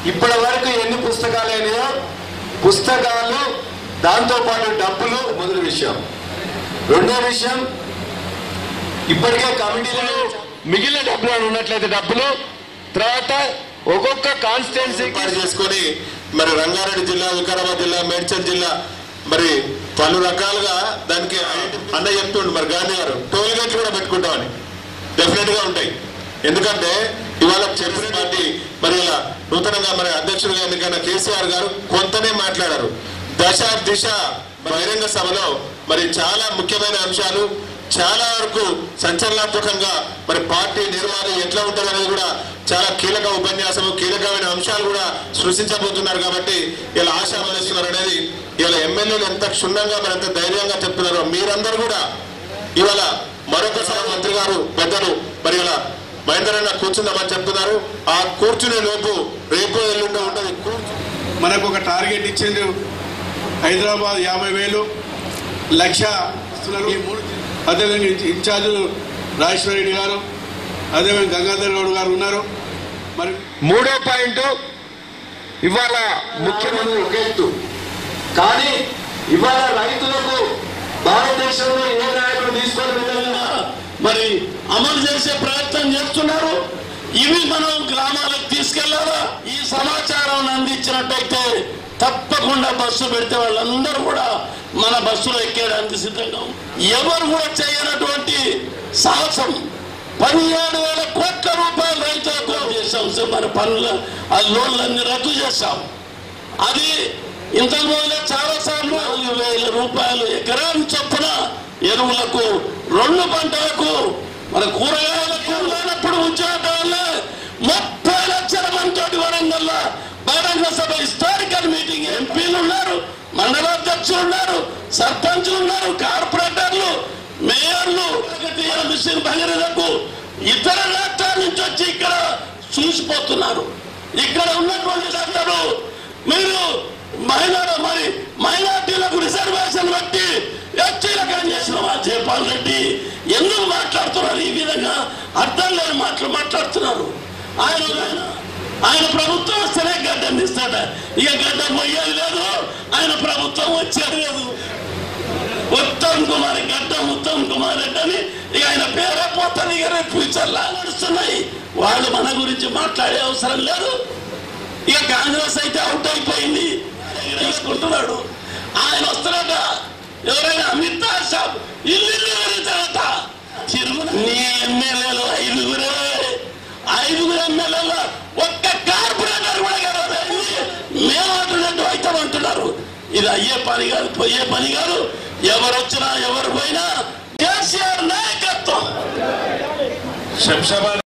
ఇప్పటి వరకు ఎన్ని పుస్తకాలు అయినాయో పుస్తకాలు దాంతో పాటు డబ్బులు మొదటి విషయం రెండో విషయం ఇప్పటికే కమిటీలో మిగిలిన డబ్బులు అని ఉన్నట్లయితే డబ్బులు తర్వాత ఒక్కొక్క కాన్స్టిట్యున్సీకి ఏర్పాటు చేసుకొని మరి రంగారెడ్డి జిల్లా వికారాబాద్ జిల్లా మేడ్చల్ జిల్లా మరి పలు రకాలుగా దానికి అన్న చెప్తుండు మరి గాంధీ గారు టోల్ గేట్లు కూడా పెట్టుకుంటామని డెఫినెట్ గా ఉంటాయి ఎందుకంటే ఇవాళ చెప్పిన పార్టీ మరి ఇలా నూతనంగా మరి అధ్యక్షుడిగా ఎన్నికైన కేసీఆర్ గారు కొంతనే మాట్లాడారు దశ దిశ బహిరంగ సభలో మరి చాలా ముఖ్యమైన అంశాలు చాలా వరకు సంచలనాత్మకంగా మరి పార్టీ నిర్మాణం ఎట్లా ఉంటుందనేది కూడా చాలా కీలక ఉపన్యాసము కీలకమైన అంశాలు కూడా సృష్టించబోతున్నారు కాబట్టి ఇలా ఆశామనిస్తున్నారు అనేది ఇలా ఎమ్మెల్యేలు ఎంత క్షుణ్ణంగా మరి ఎంత ధైర్యంగా చెప్తున్నారో మీరందరూ కూడా ఇవాళ మరొకసారి మంత్రి గారు పెద్దలు మరి ఇలా మహేందరన్న కూర్చుందామని చెప్తున్నారు ఆ కూర్చునే లోపు రేపు ఎల్లుండో ఉంటుంది కూర్చు మనకు ఒక టార్గెట్ ఇచ్చిండ్రు హైదరాబాద్ యాభై వేలు లక్ష ఇస్తున్నారు. ఈ మూడు అదేవిధంగా ఇన్- ఇన్ఛార్జులు రాజేశ్వర రెడ్డి గారు అదేవిధంగా గంగాధర్ గౌడ్ గారు ఉన్నారు మరి మూడో పాయింట్ ఇవాళ ముఖ్యమంత్రి ఒక ఎత్తు కానీ ఇవాళ రైతులకు భారతదేశంలో ఏ నాయకుడు తీసుకొని విధంగా మరి అమలు చేసే ప్రయత్నం చేస్తున్నారు ఇవి మనం గ్రామాలకు తీసుకెళ్లాలా ఈ సమాచారం అందించినట్టయితే తప్పకుండా బస్సు పెడితే వాళ్ళందరూ కూడా మన బస్సులో ఎక్కేయడానికి సిద్ధంగా ఉన్నారు. ఎవరు కూడా చేయనటువంటి సాహసం పదిహేడు వేల కోట్ల రూపాయలు రైతులకు చేశాం సార్ మన పనుల ఆ లోన్లన్నీ రద్దు చేశాం అది ఇంతకు ముందు చాలా సార్లు నాలుగు వేల రూపాయలు ఎకరాన్ని చొప్పున ఎరువులకు రెండు పంటలకు మన కూరగాయలకు లేనప్పుడు ఉద్యోగాల ముప్పై లక్షల మంది వరంగల్ బహిరంగ సభ హిస్టారికల్ మీటింగ్ ఎంపీలు ఉన్నారు మండలాధ్యక్షులు ఉన్నారు సర్పంచులు ఉన్నారు కార్పొరేటర్లు మేయర్లు కాకతీయ మిషన్ భగీరథకు ఇతర రాష్ట్రాల నుంచి వచ్చి ఇక్కడ చూసిపోతున్నారు ఇక్కడ ఉన్నటువంటి డాక్టర్లు మీరు మహిళ మరి మైనార్టీలకు రిజర్వేషన్ బట్టి ఎస్టీలకు ఏం చేసిన మా జయపాల్ రెడ్డి ఎందుకు మాట్లాడుతున్నారు ఈ విధంగా అర్థం లేని మాటలు మాట్లాడుతున్నారు ఆయన ఆయన ఆయన ప్రభుత్వం వస్తేనే గడ్డం ఇస్తాడ ఇక గడ్డం పోయేది లేదు ఆయన ప్రభుత్వం వచ్చేది లేదు ఉత్తమ్ కుమార్ గడ్డం ఉత్తమ్ కుమార్ రెడ్డి అని ఇక ఆయన పేరే పోతుంది ఇక రేపు ఫ్యూచర్ లా నడుస్తున్నాయి వాళ్ళు మన గురించి మాట్లాడే అవసరం లేదు ఇక కాంగ్రెస్ అయితే అవుట్ అయిపోయింది తీసుకుంటున్నాడు ఆయన వస్తున్నాడ ఎవరైనా అమిత్ షా ఇల్లు ఇల్లు తిరుగుతాడట తిరుమల నీ ఎమ్మెల్యేలు ఐదుగురే ఐదుగురు ఎమ్మెల్యేలు ఒక్క కార్పొరేటర్ కూడా గెలవలేదు మేము అంటున్నట్టు అయితే అంటున్నారు ఇది అయ్యే పని కాదు పోయే పని కాదు ఎవరు వచ్చినా ఎవరు పోయినా కేసీఆర్ నాయకత్వం శంషాబాద్